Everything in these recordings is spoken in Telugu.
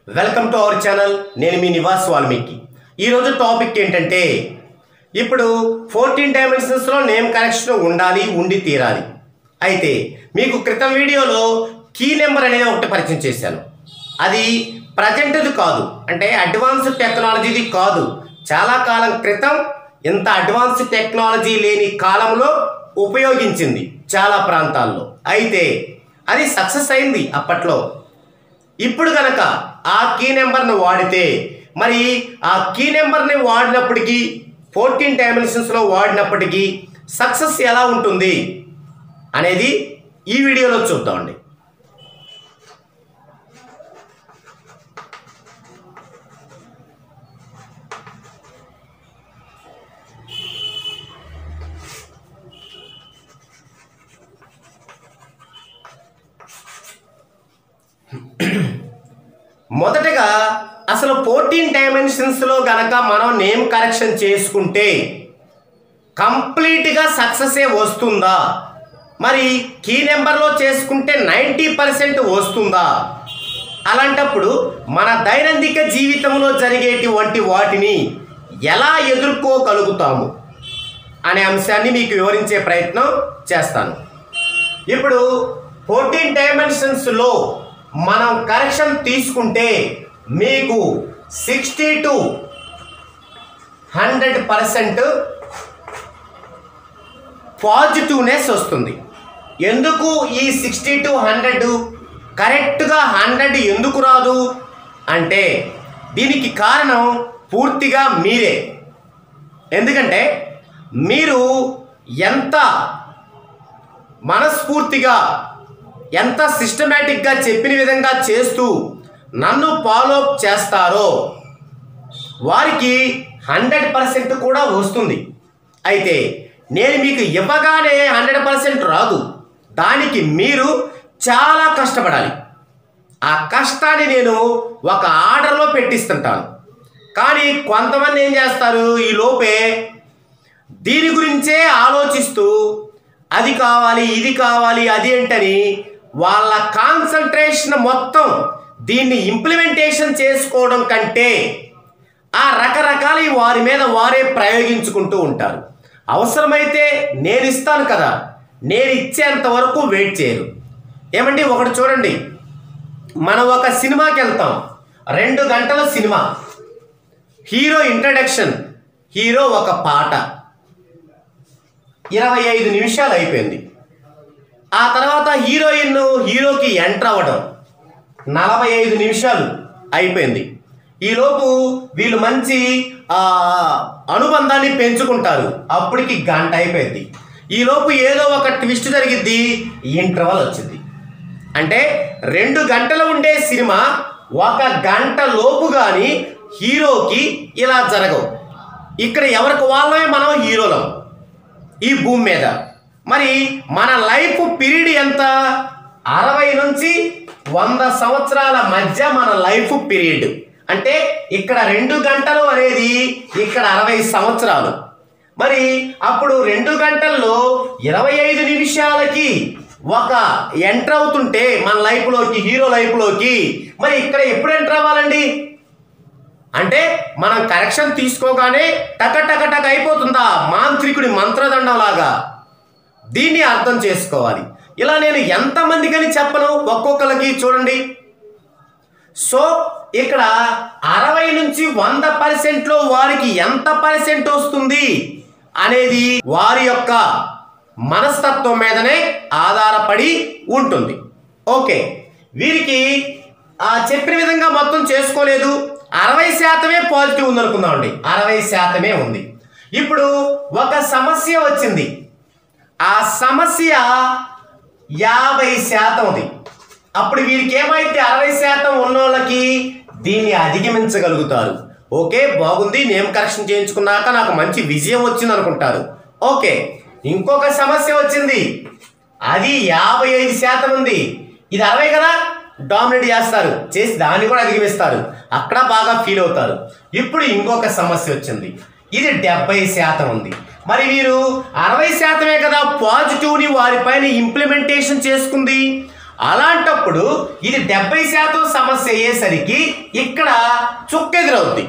వెల్కమ్ టు అవర్ ఛానల్ నేను మీ నివాస్ వాల్మీకి ఈరోజు టాపిక్ ఏంటంటే ఇప్పుడు ఫోర్టీన్ డైమెన్షన్స్లో నేమ్ కరెక్షన్ ఉండాలి ఉండి తీరాలి అయితే మీకు క్రితం వీడియోలో కీ నెంబర్ అనేది ఒకటి పరిచయం చేశాను అది ప్రజెంట్ది కాదు అంటే అడ్వాన్స్ టెక్నాలజీది కాదు చాలా కాలం క్రితం ఇంత అడ్వాన్స్ టెక్నాలజీ లేని కాలంలో ఉపయోగించింది చాలా ప్రాంతాల్లో అయితే అది సక్సెస్ అయింది అప్పట్లో ఇప్పుడు గనక ఆ కీ నెంబర్ని వాడితే మరి ఆ కీ నెంబర్ని వాడినప్పటికీ ఫోర్టీన్ డైమెన్షన్స్లో వాడినప్పటికీ సక్సెస్ ఎలా ఉంటుంది అనేది ఈ వీడియోలో చూద్దామండి మొదటగా అసలు ఫోర్టీన్ డైమెన్షన్స్లో గనక మనం నేమ్ కరెక్షన్ చేసుకుంటే కంప్లీట్గా సక్సెసే వస్తుందా మరి కీ నెంబర్లో చేసుకుంటే నైంటీ పర్సెంట్ వస్తుందా అలాంటప్పుడు మన దైనందిక జీవితంలో జరిగేటువంటి వాటిని ఎలా ఎదుర్కోగలుగుతాము అనే అంశాన్ని మీకు వివరించే ప్రయత్నం చేస్తాను ఇప్పుడు ఫోర్టీన్ డైమెన్షన్స్లో మనం కరెక్షన్ తీసుకుంటే మీకు sixty to hundred percent positiveness వస్తుంది ఎందుకు ఈ సిక్స్టీ టు హండ్రెడ్ కరెక్ట్గా హండ్రెడ్ ఎందుకు రాదు అంటే దీనికి కారణం పూర్తిగా మీరే ఎందుకంటే మీరు ఎంత మనస్ఫూర్తిగా ఎంత సిస్టమేటిక్గా చెప్పిన విధంగా చేస్తూ నన్ను ఫాలో అప్ చేస్తారో వారికి హండ్రెడ్ పర్సెంట్ కూడా వస్తుంది అయితే నేను మీకు ఇవ్వగానే హండ్రెడ్ పర్సెంట్ రాదు దానికి మీరు చాలా కష్టపడాలి ఆ కష్టాన్ని నేను ఒక ఆర్డర్లో పెట్టిస్తుంటాను కానీ కొంతమంది ఏం చేస్తారు ఈ లోపే దీని గురించే ఆలోచిస్తూ అది కావాలి ఇది కావాలి అది ఏంటని వాళ్ళ కాన్సన్ట్రేషన్ మొత్తం దీన్ని ఇంప్లిమెంటేషన్ చేసుకోవడం కంటే ఆ రకరకాల వారి మీద వారే ప్రయోగించుకుంటూ ఉంటారు అవసరమైతే నేను ఇస్తాను కదా నేను ఇచ్చేంత వరకు వెయిట్ చేయరు ఏమండి ఒకటి చూడండి మనం ఒక సినిమాకి వెళ్తాం రెండు గంటల సినిమా హీరో ఇంట్రడక్షన్ హీరో ఒక పాట ఇరవై ఐదు నిమిషాలు అయిపోయింది ఆ తర్వాత హీరోయిన్ హీరోకి ఎంటర్ అవ్వడం నలభై ఐదు నిమిషాలు అయిపోయింది ఈలోపు వీళ్ళు మంచి ఆ, అనుబంధాన్ని పెంచుకుంటారు అప్పటికి గంట అయిపోయింది ఈలోపు ఏదో ఒక ట్విస్ట్ జరిగిద్ది ఇంటర్వల్ వచ్చింది అంటే రెండు గంటలు ఉండే సినిమా ఒక గంట లోపు కానీ హీరోకి ఇలా జరగవు ఇక్కడ ఎవరికి వాళ్ళమే మనం హీరోలం ఈ భూమి మీద మరి మన లైఫ్ పీరియడ్ ఎంత అరవై నుంచి వంద సంవత్సరాల మధ్య మన లైఫ్ పీరియడ్ అంటే ఇక్కడ రెండు గంటలు అనేది ఇక్కడ అరవై సంవత్సరాలు మరి అప్పుడు రెండు గంటల్లో ఇరవై ఐదు నిమిషాలకి ఒక ఎంటర్ అవుతుంటే మన లైఫ్లోకి హీరో లైఫ్లోకి మరి ఇక్కడ ఎప్పుడు ఎంటర్ అవ్వాలండి అంటే మనం కరెక్షన్ తీసుకోగానే టక టక టక అయిపోతుందా మాంత్రికుడి మంత్రదండం లాగా దీన్ని అర్థం చేసుకోవాలి ఇలా నేను ఎంతమందికని చెప్పను ఒక్కొక్కరికి చూడండి సో ఇక్కడ అరవై నుంచి వంద పర్సెంట్లో వారికి ఎంత పర్సెంట్ వస్తుంది అనేది వారి యొక్క మనస్తత్వం మీదనే ఆధారపడి ఉంటుంది ఓకే వీరికి ఆ చెప్పిన విధంగా మొత్తం చేసుకోలేదు అరవై శాతమే పాజిటివ్ ఉందనుకుందామండి అరవై శాతమే ఉంది ఇప్పుడు ఒక సమస్య వచ్చింది ఆ సమస్య యాభై శాతం ఉంది అప్పుడు వీరికి ఏమైతే అరవై శాతం ఉన్నోళ్ళకి దీన్ని అధిగమించగలుగుతారు ఓకే బాగుంది నేమ్ కరెక్షన్ చేయించుకున్నాక నాకు మంచి విజయం వచ్చింది అనుకుంటారు ఓకే ఇంకొక సమస్య వచ్చింది అది యాభై ఐదు శాతం ఉంది ఇది అరవై కదా డామినేట్ చేస్తారు చేసి దాన్ని కూడా అధిగమిస్తారు అక్కడ బాగా ఫీల్ అవుతారు ఇప్పుడు ఇంకొక సమస్య వచ్చింది ఇది డెబ్బై శాతం ఉంది మరి వీరు అరవై శాతమే కదా పాజిటివ్ని వారిపైన ఇంప్లిమెంటేషన్ చేసుకుంది అలాంటప్పుడు ఇది డెబ్బై శాతం సమస్య అయ్యేసరికి ఇక్కడ చుక్కెదురవుద్ది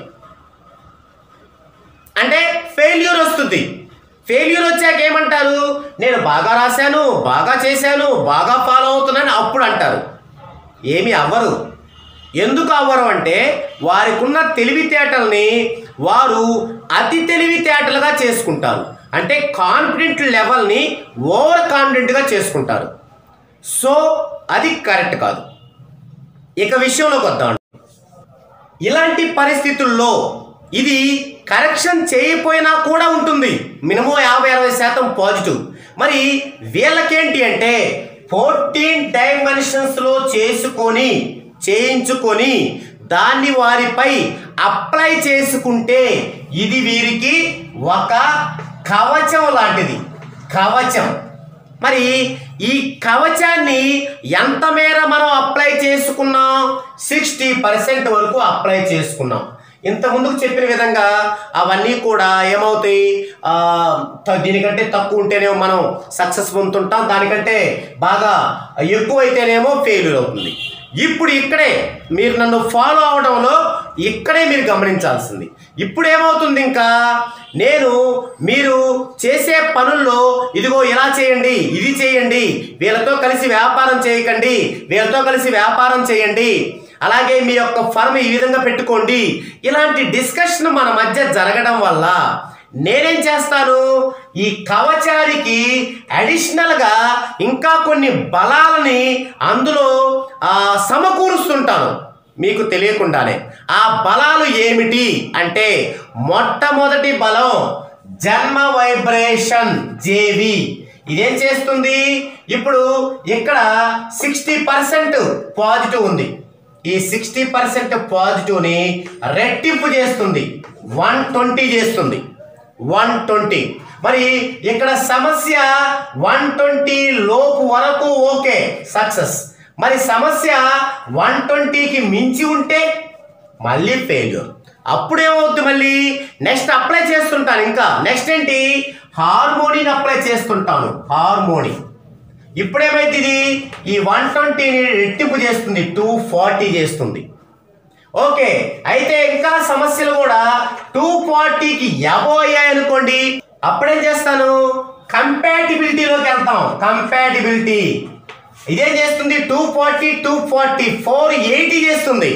అంటే ఫెయిల్యూర్ వస్తుంది ఫెయిల్యూర్ వచ్చాక ఏమంటారు నేను బాగా రాశాను బాగా చేశాను బాగా ఫాలో అవుతున్నాను అప్పుడు అంటారు ఏమి అవ్వరు ఎందుకు అవ్వరు అంటే వారికి ఉన్న తెలివితేటల్ని వారు అతి తెలివితేటలుగా చేసుకుంటారు అంటే కాన్ఫిడెంట్ లెవెల్ని ఓవర్ కాన్ఫిడెంట్గా చేసుకుంటారు సో అది కరెక్ట్ కాదు ఇక విషయంలోకి వద్దాం ఇలాంటి పరిస్థితుల్లో ఇది కరెక్షన్ చేయకపోయినా కూడా ఉంటుంది మినిమం యాభై అరవై శాతం పాజిటివ్ మరి వీళ్ళకేంటి అంటే ఫోర్టీన్ డైమెన్షన్స్లో చేసుకొని చేయించుకొని దాన్ని వారిపై అప్లై చేసుకుంటే ఇది వీరికి ఒక కవచం లాంటిది కవచం మరి ఈ కవచాన్ని ఎంత మేర మనం అప్లై చేసుకున్నాం సిక్స్టీ పర్సెంట్ వరకు అప్లై చేసుకున్నాం ఇంత ముందుకు చెప్పిన విధంగా అవన్నీ కూడా ఏమవుతాయి ఆ, త- దీనికంటే తక్కువ ఉంటేనేమో మనం సక్సెస్ పొందుతుంటాం దానికంటే బాగా ఎక్కువ అయితేనేమో ఫెయిల్యూర్ అవుతుంది ఇప్పుడు ఇక్కడే మీరు నన్ను ఫాలో అవడంలో ఇక్కడే మీరు గమనించాల్సింది ఇప్పుడు ఏమవుతుంది ఇంకా నేను మీరు చేసే పనుల్లో ఇదిగో ఇలా చేయండి ఇది చేయండి వీళ్ళతో కలిసి వ్యాపారం చేయకండి వీళ్ళతో కలిసి వ్యాపారం చేయండి అలాగే మీ యొక్క ఫర్మ్ ఈ విధంగా పెట్టుకోండి ఇలాంటి డిస్కషన్ మన మధ్య జరగడం వల్ల నేనేం చేస్తాను ఈ కవచానికి అడిషనల్గా ఇంకా కొన్ని బలాలని అందులో ఆ, సమకూరుస్తుంటాను మీకు తెలియకుండానే ఆ బలాలు ఏమిటి అంటే మొట్టమొదటి బలం జన్మ వైబ్రేషన్ జేవి ఇదేం చేస్తుంది ఇప్పుడు ఇక్కడ సిక్స్టీ పర్సెంట్ పాజిటివ్ ఉంది ఈ సిక్స్టీ పర్సెంట్ పాజిటివ్ని రెట్టింపు చేస్తుంది వన్ ట్వంటీ చేస్తుంది వన్ ట్వంటీ మరి ఇక్కడ సమస్య వన్ ట్వంటీ లోపు వరకు ఓకే సక్సెస్ మరి సమస్య వన్ ట్వంటీకి మించి ఉంటే మళ్ళీ ఫెయిల్యూర్ అప్పుడు ఏమవుతుంది మళ్ళీ నెక్స్ట్ అప్లై చేస్తుంటాను ఇంకా నెక్స్ట్ ఏంటి హార్మోనీని అప్లై చేస్తుంటాను హార్మోనీ ఇప్పుడేమైతే ఇది ఈ వన్ ట్వంటీని రెట్టింపు చేస్తుంది టూ ఫార్టీ చేస్తుంది ఓకే అయితే ఇంకా సమస్యలు కూడా టూ ఫార్టీకి ఎబో అయ్యాయనుకోండి అప్పుడేం చేస్తాను కంపాటిబిలిటీలోకి వెళ్తాం కంపాటిబిలిటీ ఇదేం చేస్తుంది two forty two forty four eighty చేస్తుంది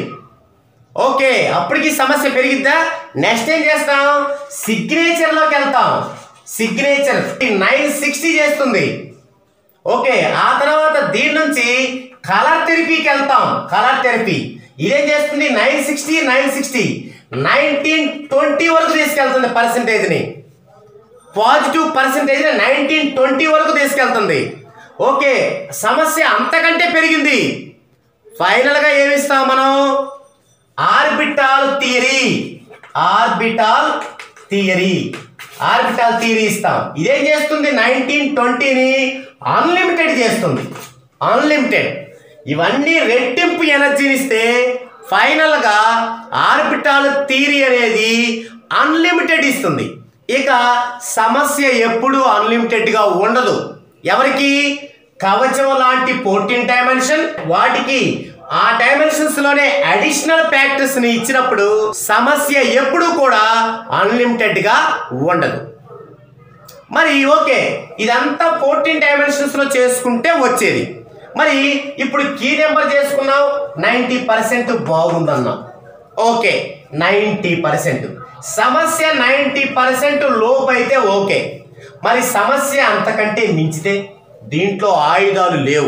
ఓకే అప్పటికి సమస్య పెరిగిద్దా నెక్స్ట్ ఏం చేస్తాం సిగ్నేచర్లోకి వెళ్తాం సిగ్నేచర్ నైన్ సిక్స్టీ చేస్తుంది ఓకే ఆ తర్వాత దీని నుంచి కలర్ థెరపీకి వెళ్తాం కలర్ థెరపీ ఇదేం చేస్తుంది nine sixty nine sixty nineteen twenty వరకు తీసుకెళ్తుంది పర్సంటేజ్ని పాజిటివ్ పర్సంటేజ్ నైన్టీన్ ట్వంటీ వరకు తీసుకెళ్తుంది ఓకే సమస్య అంతకంటే పెరిగింది ఫైనల్గా ఏమిస్తాం మనం orbital theory orbital theory orbital theory ఇస్తాం ఇదేం చేస్తుంది నైన్టీన్ ట్వంటీని అన్లిమిటెడ్ చేస్తుంది అన్లిమిటెడ్ ఇవన్నీ రెట్టింపు ఎనర్జీని ఇస్తే ఫైనల్గా ఆర్బిటాల్ థియరీ అనేది అన్లిమిటెడ్ ఇస్తుంది ఇక సమస్య ఎప్పుడూ అన్లిమిటెడ్గా ఉండదు ఎవరికి కవచం లాంటి ఫోర్టీన్ డైమెన్షన్ వాటికి ఆ డైమెన్షన్స్ లోనే అడిషనల్ ఫ్యాక్టర్స్ ని ఇచ్చినప్పుడు సమస్య ఎప్పుడూ కూడా అన్లిమిటెడ్ గా ఉండదు మరి ఓకే ఇదంతా ఫోర్టీన్ డైమెన్షన్స్ లో చేసుకుంటే వచ్చేది మరి ఇప్పుడు కీ నెంబర్ చేసుకున్నాం నైంటీ పర్సెంట్ బాగుందన్నాం ఓకే నైంటీ పర్సెంట్ సమస్య నైంటీ పర్సెంట్ లోపు అయితే ఓకే మరి సమస్య అంతకంటే మించితే దీంట్లో ఆయుధాలు లేవు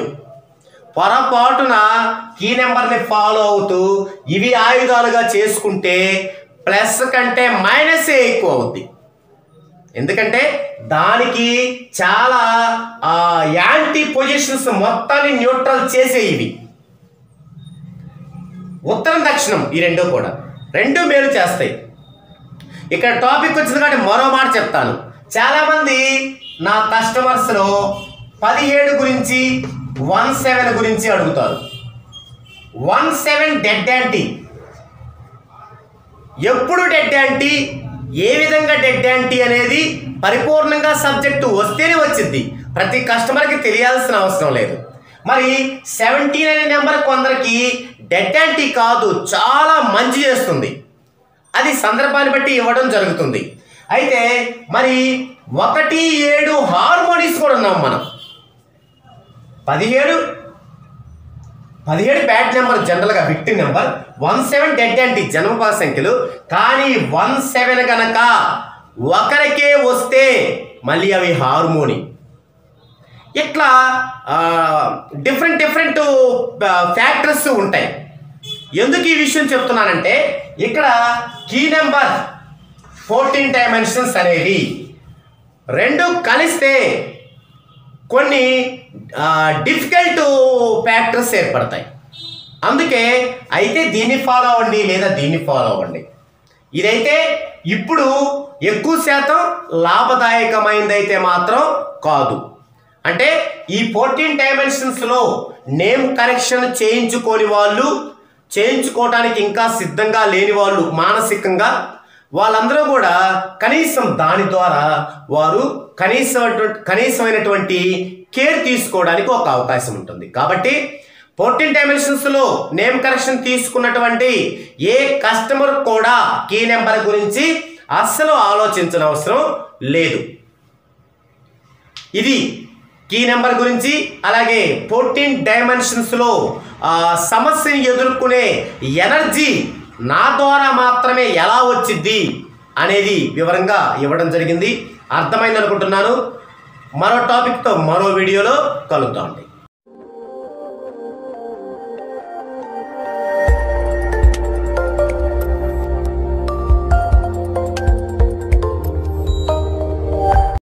పొరపాటున కీ నెంబర్ని ఫాలో అవుతూ ఇవి ఆయుధాలుగా చేసుకుంటే ప్లస్ కంటే మైనసే ఎక్కువ అవుద్ది ఎందుకంటే దానికి చాలా ఆ, యాంటీ పొజిషన్స్ మొత్తాన్ని న్యూట్రల్ చేసే ఇవి ఉత్తరం దక్షిణం ఈ రెండు కూడా రెండు మేలు చేస్తాయి ఇక్కడ టాపిక్ వచ్చింది కాబట్టి మరో మాట చెప్తాను చాలామంది నా కస్టమర్స్లో పదిహేడు గురించి వన్ సెవెన్ గురించి అడుగుతారు వన్ సెవెన్ డెడ్ యాంటీ ఎప్పుడు డెడ్ యాంటీ ఏ విధంగా డెడ్ యాంటీ అనేది పరిపూర్ణంగా సబ్జెక్టు వస్తేనే వచ్చింది ప్రతి కస్టమర్కి తెలియాల్సిన అవసరం లేదు మరి సెవెంటీన్ అనే నెంబర్ కొందరికి డెడ్ యాంటీ కాదు చాలా మంచి చేస్తుంది అది సందర్భాన్ని బట్టి ఇవ్వడం జరుగుతుంది అయితే మరి ఒకటి ఏడు హార్మోనీస్ కూడా ఉన్నాం మనం పదిహేడు పదిహేడు బ్యాట్ నెంబర్ జనరల్గా విక్టిమ్ నెంబర్ వన్ సెవెన్ డెడ్ యాంటీ జన్మపాల సంఖ్యలు కానీ వన్ సెవెన్ గనక ఒకరికే వస్తే మళ్ళీ అవి హార్మోని ఇట్లా డిఫరెంట్ డిఫరెంట్ ఫ్యాక్టర్స్ ఉంటాయి ఎందుకు ఈ విషయం చెప్తున్నానంటే ఇక్కడ కీ నెంబర్ ఫోర్టీన్ డైమెన్షన్స్ అనేవి రెండు కలిస్తే కొన్ని డిఫికల్ట్ ఫ్యాక్టర్స్ ఏర్పడతాయి అందుకే అయితే దీన్ని ఫాలో అవ్వండి లేదా దీన్ని ఫాలో అవ్వండి ఇదైతే ఇప్పుడు ఎక్కువ శాతం లాభదాయకమైనదైతే మాత్రం కాదు అంటే ఈ ఫోర్టీన్ డైమెన్షన్స్లో నేమ్ కరెక్షన్ చేయించుకోని వాళ్ళు చేయించుకోవడానికి ఇంకా సిద్ధంగా లేని వాళ్ళు మానసికంగా వాళ్ళందరూ కూడా కనీసం దాని ద్వారా వారు కనీసం కనీసమైనటువంటి కేర్ తీసుకోవడానికి ఒక అవకాశం ఉంటుంది కాబట్టి ఫోర్టీన్ డైమెన్షన్స్లో నేమ్ కరెక్షన్ తీసుకున్నటువంటి ఏ కస్టమర్ కూడా కీ నెంబర్ గురించి అస్సలు ఆలోచించిన అవసరం లేదు ఇది కీ నెంబర్ గురించి అలాగే ఫోర్టీన్ డైమెన్షన్స్లో సమస్యని ఎదుర్కొనే ఎనర్జీ నా ద్వారా మాత్రమే ఎలా వచ్చిద్ది అనేది వివరంగా ఇవ్వడం జరిగింది అర్థమైంది అనుకుంటున్నాను మరో టాపిక్తో మరో వీడియోలో కలుద్దామండి